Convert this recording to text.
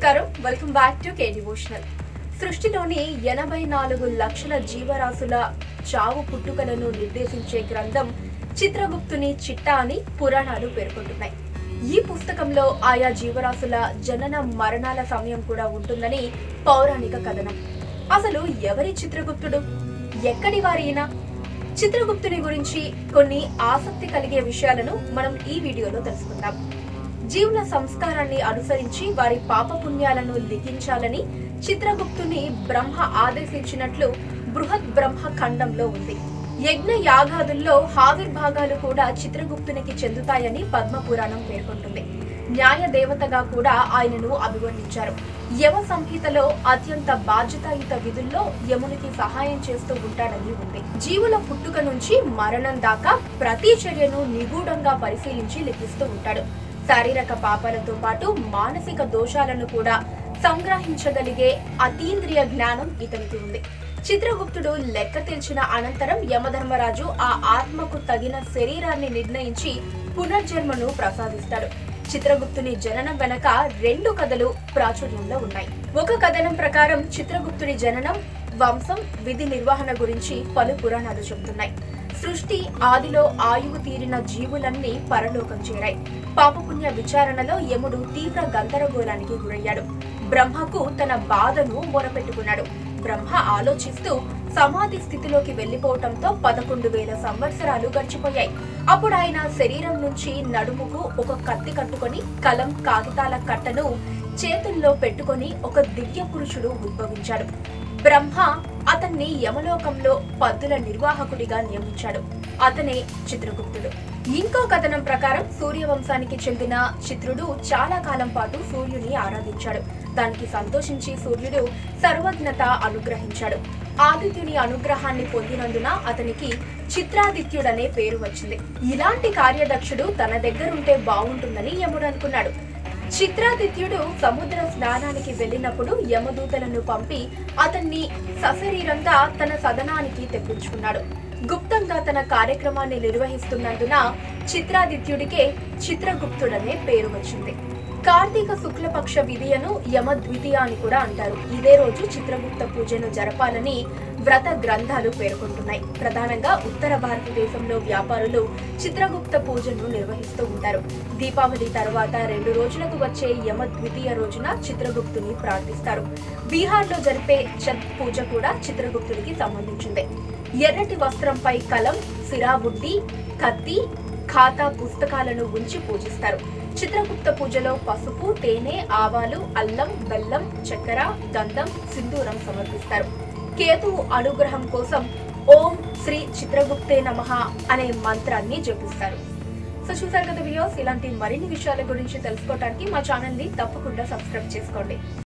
నమస్కారం welcome back to K devotional సృష్టిలోని ఎనభై నాలుగు లక్షల జీవరాశుల చావు పుట్టుకలను నిర్దేశించే గ్రంథం చిత్రగుప్తుని చిట్టా అని పురాణాలు పేర్కొంటున్నాయి ఈ పుస్తకంలో ఆయా జీవరాశుల జనన మరణాల సమయం కూడా ఉంటుందని పౌరాణిక కథనం అసలు ఎవరి చిత్రగుప్తుడు ఎక్కడి వారైనా చిత్రగుప్తుని గురించి కొన్ని ఆసక్తి కలిగే విషయాలను మనం ఈ వీడియోలో తెలుసుకుందాం జీవుల సంస్కారాన్ని అనుసరించి వారి పాపపుణ్యాలను లిఖించాలని చిత్రగుప్తుని బ్రహ్మ ఆదేశించినట్లు బృహత్ బ్రహ్మ ఖండంలో ఉంది యజ్ఞ యాగాదుల్లో హావిర్భాగాలు కూడా చిత్రగుప్తునికి చెందుతాయని పద్మపురాణం పేర్కొంటుంది న్యాయ దేవతగా కూడా ఆయనను అభివర్ణించారు యమ సంహితలో అత్యంత బాధ్యతాయుత విధుల్లో యమునికి సహాయం చేస్తూ ఉంటాడని ఉంది జీవుల పుట్టుక నుంచి మరణం దాకా ప్రతి చర్యను నిగూఢంగా పరిశీలించి లిఖిస్తూ ఉంటాడు శారీరక పాపాలతో పాటు మానసిక దోషాలను కూడా సంగ్రహించగలిగే అతీంద్రియ జ్ఞానం ఇతనికి ఉంది చిత్రగుప్తుడు లెక్క తెలిసిన అనంతరం యమధర్మరాజు ఆ ఆత్మకు తగిన శరీరాన్ని నిర్ణయించి పునర్జన్మను ప్రసాదిస్తాడు చిత్రగుప్తుని జననం వెనక రెండు కథలు ప్రాచుర్యంలో ఉన్నాయి ఒక కథనం ప్రకారం చిత్రగుప్తుడి జననం వంశం విధి నిర్వహణ గురించి పలు పురాణాలు చెబుతున్నాయి సృష్టి ఆదిలో ఆయువు తీరిన జీవులన్నీ పరలోకం చేరాయి పాపపుణ్య విచారణలో యముడు తీవ్ర గందరగోళానికి గురయ్యాడు బ్రహ్మకు తన బాధను మొరపెట్టుకున్నాడు బ్రహ్మ ఆలోచిస్తూ సమాధి స్థితిలోకి వెళ్లిపోవటంతో పదకొండు వేల సంవత్సరాలు గడిచిపోయాయి అప్పుడు ఆయన శరీరం నుంచి నడుముకు ఒక కత్తి కట్టుకొని కలం కాగితాల కట్టను చేతుల్లో పెట్టుకొని ఒక దివ్య పురుషుడు ఉద్భవించాడు బ్రహ్మ అతన్ని యమలోకంలో పద్దుల నిర్వాహకుడిగా నియమించాడు అతనే చిత్రగుప్తుడు ఇంకో కథనం ప్రకారం సూర్యవంశానికి చెందిన చిత్రుడు చాలా కాలం పాటు సూర్యుని ఆరాధించాడు దానికి సంతోషించి సూర్యుడు సర్వజ్ఞత అనుగ్రహించాడు ఆదిత్యుని అనుగ్రహాన్ని పొందినందున అతనికి చిత్రాదిత్యుడనే పేరు వచ్చింది ఇలాంటి కార్యదక్షుడు తన దగ్గరుంటే బాగుంటుందని యముడు అనుకున్నాడు చిత్రాదిత్యుడు సముద్ర స్నానానికి వెళ్ళినప్పుడు యమదూతలను పంపి అతన్ని సశరీరంగా తన సదనానికి తెప్పించుకున్నాడు గుప్తంగా తన కార్యక్రమాన్ని నిర్వహిస్తున్నందున చిత్రాదిత్యుడికే చిత్రగుప్తుడనే పేరు వచ్చింది కార్తీక శుక్లపక్ష విధియను యమ ద్వితీయ అని కూడా అంటారు ఇదే రోజు చిత్రగుప్త పూజను జరపాలని వ్రత గ్రంథాలు పేర్కొంటున్నాయి ప్రధానంగా ఉత్తర భారతదేశంలో వ్యాపారులు చిత్రగుప్త పూజను నిర్వహిస్తూ ఉంటారు దీపావళి తర్వాత రెండు రోజులకు వచ్చే యమ ద్వితీయ రోజున చిత్రగుప్తుని ప్రార్థిస్తారు బీహార్లో జరిపే ఛత్ పూజ కూడా చిత్రగుప్తుడికి సంబంధించింది ఎర్రటి వస్త్రంపై కలం సిరాబుడ్డి కత్తి ఖాతా పుస్తకాలను ఉంచి పూజిస్తారు చిత్రగుప్త పూజలో పసుపు తేనె ఆవాలు అల్లం బెల్లం చక్కెర గంధం సింధూరం సమర్పిస్తారు కేతువు అనుగ్రహం కోసం ఓం శ్రీ చిత్రగుప్తే నమః అనే మంత్రాన్ని జపిస్తారు సో చూసారు కదా వీడియోస్ ఇలాంటి మరిన్ని విషయాల గురించి తెలుసుకోవడానికి మా ఛానల్ ని తప్పకుండా సబ్స్క్రైబ్ చేసుకోండి